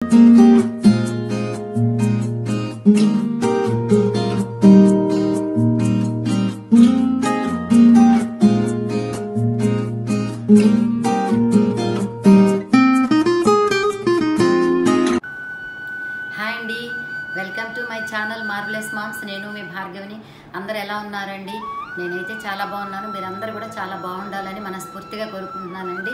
hi అండి welcome to my channel marvellous moms నేను మీ భార్గవిని అందరు ఎలా ఉన్నారండి నేనైతే చాలా బాగున్నాను మీరందరూ కూడా చాలా బాగుండాలని మనస్ఫూర్తిగా కోరుకుంటున్నానండి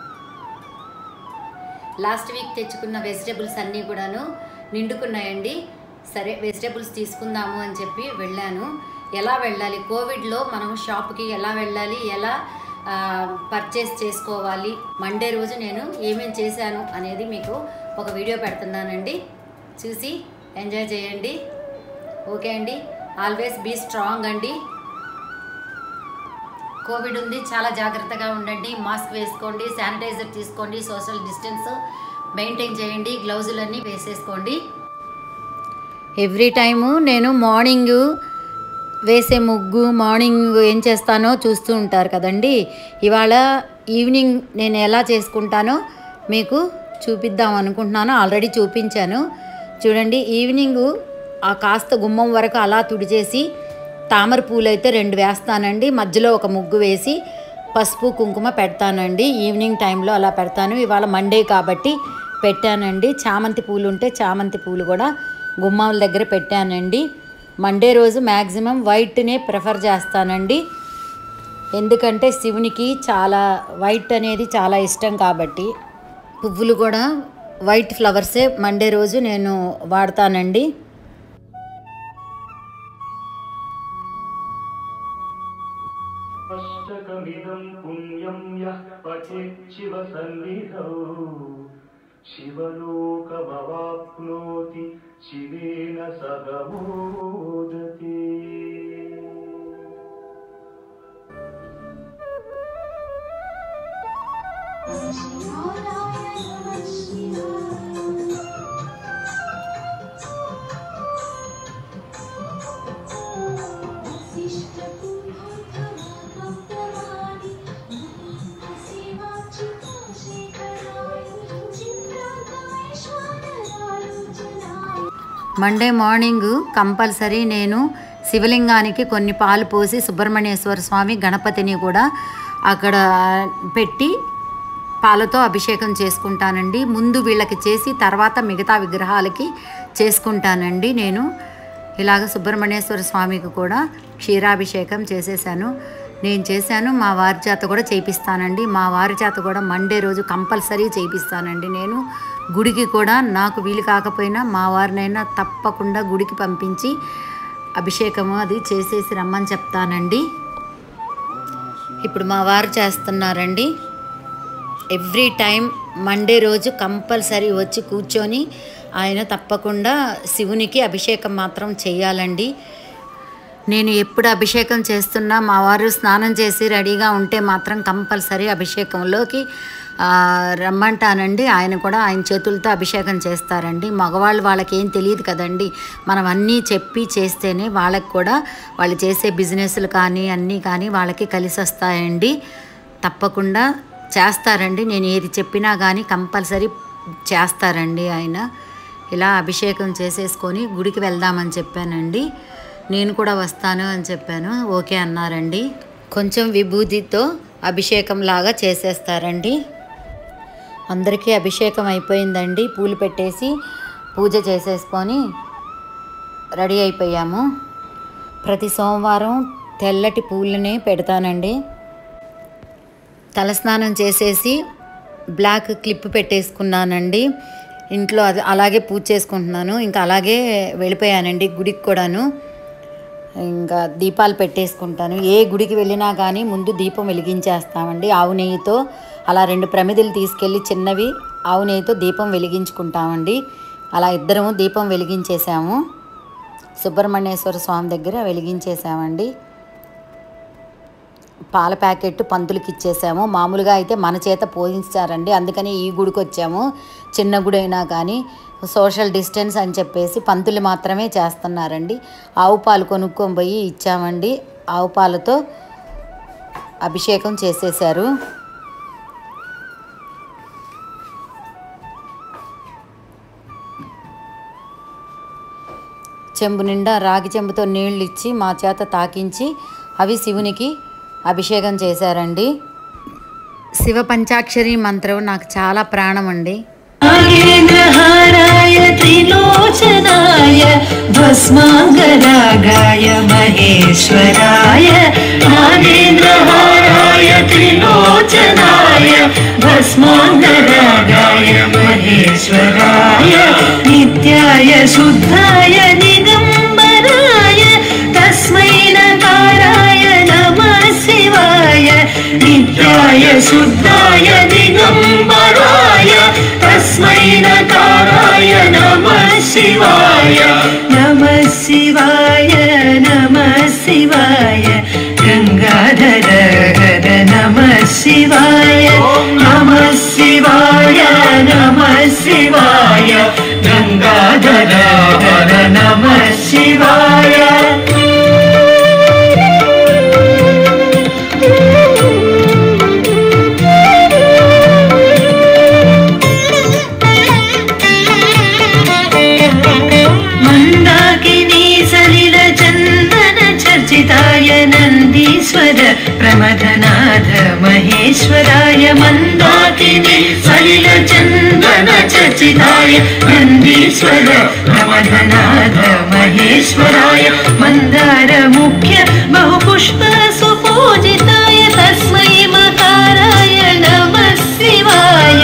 లాస్ట్ వీక్ తెచ్చుకున్న వెజిటేబుల్స్ అన్నీ కూడాను నిండుకున్నాయండి సరే వెజిటేబుల్స్ తీసుకుందాము అని చెప్పి వెళ్ళాను ఎలా వెళ్ళాలి కోవిడ్లో మనం షాప్కి ఎలా వెళ్ళాలి ఎలా పర్చేస్ చేసుకోవాలి మండే రోజు నేను ఏమేం చేశాను అనేది మీకు ఒక వీడియో పెడుతున్నానండి చూసి ఎంజాయ్ చేయండి ఓకే అండి ఆల్వేస్ బీ స్ట్రాంగ్ అండి కోవిడ్ ఉంది చాలా జాగ్రత్తగా ఉండండి మాస్క్ వేసుకోండి శానిటైజర్ తీసుకోండి సోషల్ డిస్టెన్స్ మెయింటైన్ చేయండి గ్లౌజులన్నీ వేసేసుకోండి ఎవ్రీ టైము నేను మార్నింగ్ వేసే ముగ్గు మార్నింగ్ ఏం చేస్తానో చూస్తూ ఉంటారు కదండి ఇవాళ ఈవినింగ్ నేను ఎలా చేసుకుంటానో మీకు చూపిద్దాం అనుకుంటున్నాను ఆల్రెడీ చూపించాను చూడండి ఈవినింగ్ ఆ కాస్త గుమ్మం వరకు అలా తుడిచేసి తామర పూలు అయితే రెండు వేస్తానండి మధ్యలో ఒక ముగ్గు వేసి పసుపు కుంకుమ పెడతానండి ఈవినింగ్ టైంలో అలా పెడతాను ఇవాళ మండే కాబట్టి పెట్టానండి చామంతి పూలు ఉంటే చామంతి పూలు కూడా గుమ్మాల దగ్గర పెట్టానండి మండే రోజు మ్యాక్సిమం వైట్నే ప్రిఫర్ చేస్తానండి ఎందుకంటే శివునికి చాలా వైట్ అనేది చాలా ఇష్టం కాబట్టి పువ్వులు కూడా వైట్ ఫ్లవర్సే మండే రోజు నేను వాడతానండి अष्टकमिदं पुण्यं यः पठेत् शिवसन्निधौ शिवलोकमवाप्नोति शिवेन सह मोदते మండే మార్నింగ్ కంపల్సరీ నేను శివలింగానికి కొన్ని పాలు పోసి సుబ్రహ్మణ్యేశ్వర స్వామి గణపతిని కూడా అక్కడ పెట్టి పాలతో అభిషేకం చేసుకుంటానండి ముందు వీళ్ళకి చేసి తర్వాత మిగతా విగ్రహాలకి చేసుకుంటానండి నేను ఇలాగ సుబ్రహ్మణ్యేశ్వర స్వామికి కూడా క్షీరాభిషేకం చేసేసాను నేను చేశాను మా వారి చేత కూడా చేపిస్తానండి మా వారి చేత కూడా మండే రోజు కంపల్సరీ చేపిస్తానండి నేను గుడికి కూడా నాకు వీలు కాకపోయినా మా వారినైనా తప్పకుండా గుడికి పంపించి అభిషేకము అది చేసేసి రమ్మని చెప్తానండి ఇప్పుడు మా వారు చేస్తున్నారండి ఎవ్రీ టైం మండే రోజు కంపల్సరీ వచ్చి కూర్చొని ఆయన తప్పకుండా శివునికి అభిషేకం మాత్రం చేయాలండి నేను ఎప్పుడు అభిషేకం చేస్తున్నా మా వారు స్నానం చేసి రెడీగా ఉంటే మాత్రం కంపల్సరీ అభిషేకంలోకి ఆ, రమ్మంటానండి ఆయన కూడా ఆయన చేతులతో అభిషేకం చేస్తారండి మగవాళ్ళు వాళ్ళకి ఏం తెలియదు కదండి మనం అన్నీ చెప్పి చేస్తేనే వాళ్ళకి కూడా వాళ్ళు చేసే బిజినెస్లు కానీ అన్నీ కానీ వాళ్ళకి కలిసి వస్తాయండి తప్పకుండా చేస్తారండి నేను ఏది చెప్పినా కానీ కంపల్సరీ చేస్తారండి ఆయన ఇలా అభిషేకం చేసేసుకొని గుడికి వెళ్దామని చెప్పానండి నేను కూడా వస్తాను అని చెప్పాను ఓకే అన్నారండి కొంచెం విభూతితో అభిషేకం లాగా చేసేస్తారండి అందరికీ అభిషేకం అయిపోయిందండి పూలు పెట్టేసి పూజ చేసేసుకొని రెడీ అయిపోయాము ప్రతి సోమవారం తెల్లటి పూలనే పెడతానండి తలస్నానం చేసేసి బ్లాక్ క్లిప్ పెట్టేసుకున్నానండి ఇంట్లో అది అలాగే పూజ చేసుకుంటున్నాను ఇంకా అలాగే వెళ్ళిపోయానండి గుడికి కూడాను ఇంకా దీపాలు పెట్టేసుకుంటాను ఏ గుడికి వెళ్ళినా కానీ ముందు దీపం వెలిగించేస్తామండి ఆవు నెయ్యితో అలా రెండు ప్రమిదలు తీసుకెళ్ళి చిన్నవి ఆవు నెయ్యితో దీపం వెలిగించుకుంటామండి అలా ఇద్దరము దీపం వెలిగించేసాము సుబ్రహ్మణ్యేశ్వర స్వామి దగ్గర వెలిగించేసామండి పాల ప్యాకెట్ పంతులకి ఇచ్చేసాము మామూలుగా అయితే మన చేత పోయించారండి అందుకని ఈ గుడికి వచ్చాము చిన్న గుడి అయినా కానీ సోషల్ డిస్టెన్స్ అని చెప్పేసి పంతులు మాత్రమే చేస్తున్నారండి ఆవు పాలు కొనుక్కొని పోయి ఇచ్చామండి ఆవు పాలతో అభిషేకం చేసేసారు చెంబు నిండా రాగి చెంబుతో నీళ్ళు ఇచ్చి మా చేత తాకించి అవి శివునికి అభిషేకం చేశారండి శివ పంచాక్షరి మంత్రం నాకు చాలా ప్రాణం అండి नागेन्द्रहाराय त्रिलोचनाय भस्माङ्गरागाय महेश्वराय नागेन्द्रहाराय त्रिलोचनाय भस्माङ्गरागाय महेश्वराय नित्याय शुद्धाय दिगम्बराय तस्मै नकाराय नमः शिवाय नित्याय शुद्धाय दिगम्बराय तस्मै नकाराय नमः शिवाय नमः शिवाय नमः शिवाय गङ्गाधर हर नमः शिवाय नमः शिवाय नमः शिवाय गङ्गाधर हर नमः शिवाय मन्दाकिनी सलिल चन्दन चर्चिताय नन्दीश्वर प्रमथनाथ महेश्वराय मन्दाकिनी सलिल चन्दन चर्चिताय नन्दीश्वर प्रमथनाथ महेश्वराय मन्दार मुख्य बहुपुष्प सुपूजिताय तस्मै मकाराय नमः शिवाय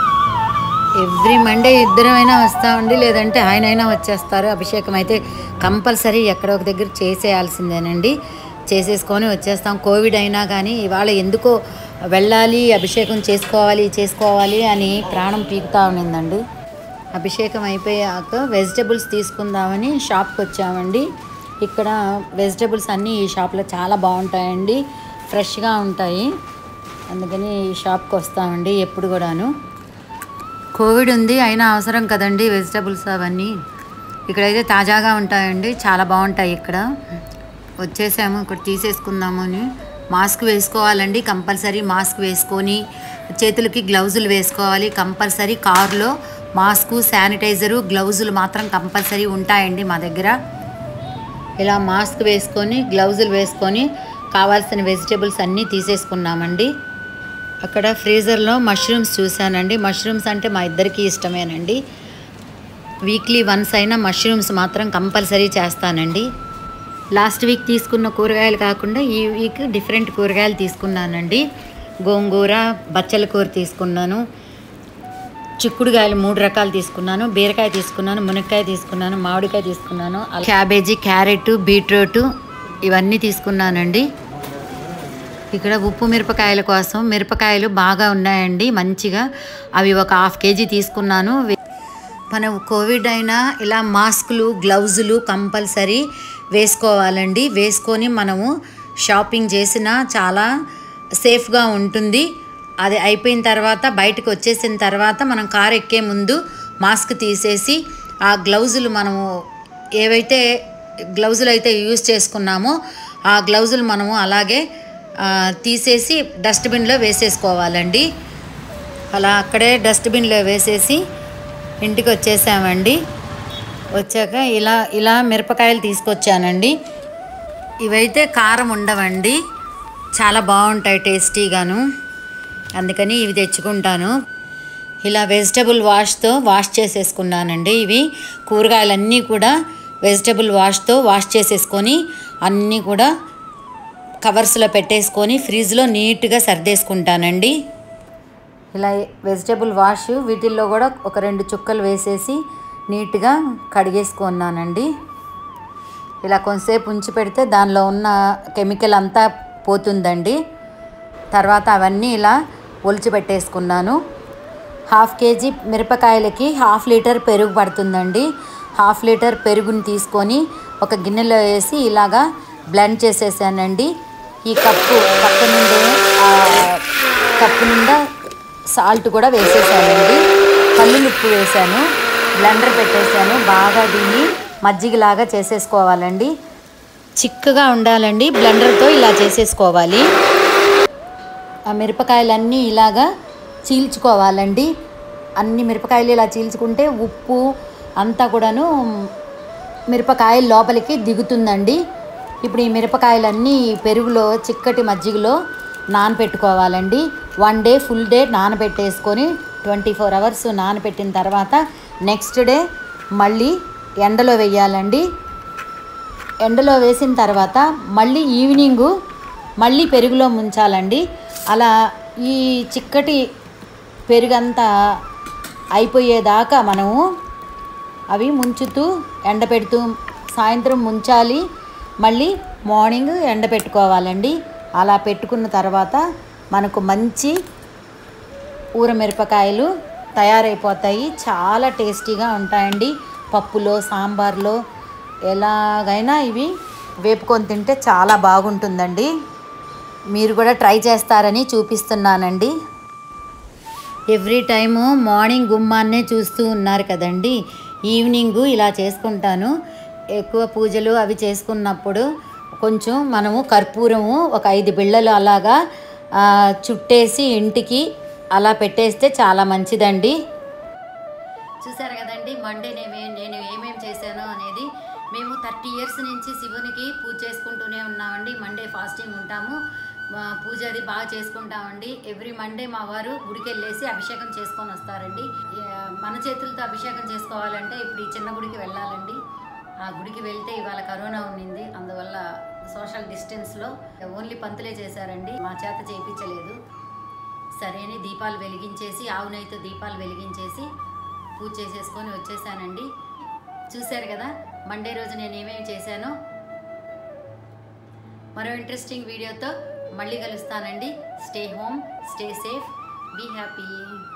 ఎవ్రీ మండే ఇద్దరమైనా వస్తామండి లేదంటే ఆయన అయినా వచ్చేస్తారు అభిషేకం అయితే కంపల్సరీ ఎక్కడో ఒక దగ్గర చేసేయాల్సిందేనండి చేసేసుకొని వచ్చేస్తాం కోవిడ్ అయినా కానీ ఇవాళ ఎందుకో వెళ్ళాలి అభిషేకం చేసుకోవాలి చేసుకోవాలి అని ప్రాణం పీకుతా ఉన్నిందండి అభిషేకం అయిపోయాక వెజిటబుల్స్ తీసుకుందామని షాప్కి వచ్చామండి ఇక్కడ వెజిటబుల్స్ అన్నీ ఈ షాప్లో చాలా బాగుంటాయండి ఫ్రెష్గా ఉంటాయి అందుకని ఈ షాప్కి వస్తామండి ఎప్పుడు కూడాను కోవిడ్ ఉంది అయినా అవసరం కదండి వెజిటబుల్స్ అవన్నీ ఇక్కడైతే తాజాగా ఉంటాయండి చాలా బాగుంటాయి ఇక్కడ వచ్చేసాము ఇక్కడ తీసేసుకుందాము అని మాస్క్ వేసుకోవాలండి కంపల్సరీ మాస్క్ వేసుకొని చేతులకి గ్లౌజులు వేసుకోవాలి కంపల్సరీ కారులో మాస్కు శానిటైజరు గ్లౌజులు మాత్రం కంపల్సరీ ఉంటాయండి మా దగ్గర ఇలా మాస్క్ వేసుకొని గ్లౌజులు వేసుకొని కావాల్సిన వెజిటేబుల్స్ అన్నీ తీసేసుకున్నామండి అక్కడ ఫ్రీజర్లో మష్రూమ్స్ చూశానండి మష్రూమ్స్ అంటే మా ఇద్దరికి ఇష్టమేనండి వీక్లీ వన్స్ అయినా మష్రూమ్స్ మాత్రం కంపల్సరీ చేస్తానండి లాస్ట్ వీక్ తీసుకున్న కూరగాయలు కాకుండా ఈ వీక్ డిఫరెంట్ కూరగాయలు తీసుకున్నానండి గోంగూర బచ్చల కూర తీసుకున్నాను చిక్కుడుకాయలు మూడు రకాలు తీసుకున్నాను బీరకాయ తీసుకున్నాను మునక్కాయ తీసుకున్నాను మామిడికాయ తీసుకున్నాను అలా క్యాబేజీ క్యారెట్ బీట్రూట్ ఇవన్నీ తీసుకున్నానండి ఇక్కడ ఉప్పు మిరపకాయల కోసం మిరపకాయలు బాగా ఉన్నాయండి మంచిగా అవి ఒక హాఫ్ కేజీ తీసుకున్నాను వే- మనం కోవిడ్ అయినా ఇలా మాస్కులు గ్లౌజులు కంపల్సరీ వేసుకోవాలండి వేసుకొని మనము షాపింగ్ చేసినా చాలా సేఫ్గా ఉంటుంది అది అయిపోయిన తర్వాత బయటకు వచ్చేసిన తర్వాత మనం కారు ఎక్కే ముందు మాస్క్ తీసేసి ఆ గ్లౌజులు మనము ఏవైతే గ్లౌజులు అయితే యూజ్ చేసుకున్నామో ఆ గ్లౌజులు మనము అలాగే ఆ, తీసేసి డస్ట్బిన్లో వేసేసుకోవాలండి అలా అక్కడే డస్ట్బిన్లో వేసేసి ఇంటికి వచ్చేసామండి వచ్చాక ఇలా ఇలా మిరపకాయలు తీసుకొచ్చానండి ఇవైతే కారం ఉండవండి చాలా బాగుంటాయి టేస్టీగాను అందుకని ఇవి తెచ్చుకుంటాను ఇలా వెజిటబుల్ వాష్తో వాష్ చేసేసుకున్నానండి ఇవి కూరగాయలన్నీ కూడా వెజిటబుల్ వాష్తో వాష్ చేసేసుకొని అన్నీ కూడా కవర్స్లో పెట్టేసుకొని ఫ్రిడ్జ్లో నీట్గా సర్దేసుకుంటానండి ఇలా వెజిటబుల్ వాష్ వీటిల్లో కూడా ఒక రెండు చుక్కలు వేసేసి నీట్గా కడిగేసుకున్నానండి ఇలా కొంతసేపు ఉంచి పెడితే దానిలో ఉన్న కెమికల్ అంతా పోతుందండి తర్వాత అవన్నీ ఇలా ఒలిచి పెట్టేసుకున్నాను హాఫ్ కేజీ మిరపకాయలకి హాఫ్ లీటర్ పెరుగు పడుతుందండి హాఫ్ లీటర్ పెరుగుని తీసుకొని ఒక గిన్నెలో వేసి ఇలాగా బ్లెండ్ చేసేసానండి ఈ కప్పు పక్క నుండి ఆ కప్పు నిండా సాల్ట్ కూడా వేసేసానండి కల్లు ఉప్పు వేసాను బ్లెండర్ పెట్టేశాను బాగా దీన్ని మజ్జిగలాగా చేసేసుకోవాలండి చిక్కగా ఉండాలండి బ్లెండర్తో ఇలా చేసేసుకోవాలి ఆ మిరపకాయలన్నీ ఇలాగా చీల్చుకోవాలండి అన్ని మిరపకాయలు ఇలా చీల్చుకుంటే ఉప్పు అంతా కూడాను మిరపకాయలు లోపలికి దిగుతుందండి ఇప్పుడు ఈ మిరపకాయలన్నీ పెరుగులో చిక్కటి మజ్జిగలో నానబెట్టుకోవాలండి వన్ డే ఫుల్ డే నానబెట్టేసుకొని ట్వంటీ ఫోర్ అవర్స్ నానబెట్టిన తర్వాత నెక్స్ట్ డే మళ్ళీ ఎండలో వేయాలండి ఎండలో వేసిన తర్వాత మళ్ళీ ఈవినింగు మళ్ళీ పెరుగులో ముంచాలండి అలా ఈ చిక్కటి పెరుగంతా అయిపోయేదాకా మనము అవి ముంచుతూ ఎండపెడుతూ సాయంత్రం ముంచాలి మళ్ళీ మార్నింగ్ ఎండపెట్టుకోవాలండి అలా పెట్టుకున్న తర్వాత మనకు మంచి ఊరమిరపకాయలు తయారైపోతాయి చాలా టేస్టీగా ఉంటాయండి పప్పులో సాంబార్లో ఎలాగైనా ఇవి వేపుకొని తింటే చాలా బాగుంటుందండి మీరు కూడా ట్రై చేస్తారని చూపిస్తున్నానండి ఎవ్రీ టైము మార్నింగ్ గుమ్మాన్నే చూస్తూ ఉన్నారు కదండి ఈవినింగు ఇలా చేసుకుంటాను ఎక్కువ పూజలు అవి చేసుకున్నప్పుడు కొంచెం మనము కర్పూరము ఒక ఐదు బిళ్ళలు అలాగా ఆ, చుట్టేసి ఇంటికి అలా పెట్టేస్తే చాలా మంచిదండి చూసారు కదండి మండే నేనే నేను ఏమేమి చేశానో అనేది మేము థర్టీ ఇయర్స్ నుంచి శివునికి పూజ చేసుకుంటూనే ఉన్నామండి మండే ఫాస్టింగ్ ఉంటాము మా పూజ అది బాగా చేసుకుంటామండి ఎవ్రీ మండే మా వారు గుడికి వెళ్ళేసి అభిషేకం చేసుకొని వస్తారండి ఆ, మన చేతులతో అభిషేకం చేసుకోవాలంటే ఇప్పుడు ఈ చిన్న గుడికి వెళ్ళాలండి ఆ గుడికి వెళ్తే ఇవాళ కరోనా ఉన్నింది అందువల్ల సోషల్ డిస్టెన్స్లో ఓన్లీ పంతులే చేశారండి మా చేత చేయించలేదు సరే అని దీపాలు వెలిగించేసి ఆవు నెయ్యితో దీపాలు వెలిగించేసి పూజ చేసేసుకొని వచ్చేసానండి చూశారు కదా మండే రోజు నేను ఏమేమి చేశానో మరో ఇంట్రెస్టింగ్ వీడియోతో మళ్ళీ కలుస్తానండి stay home stay safe be happy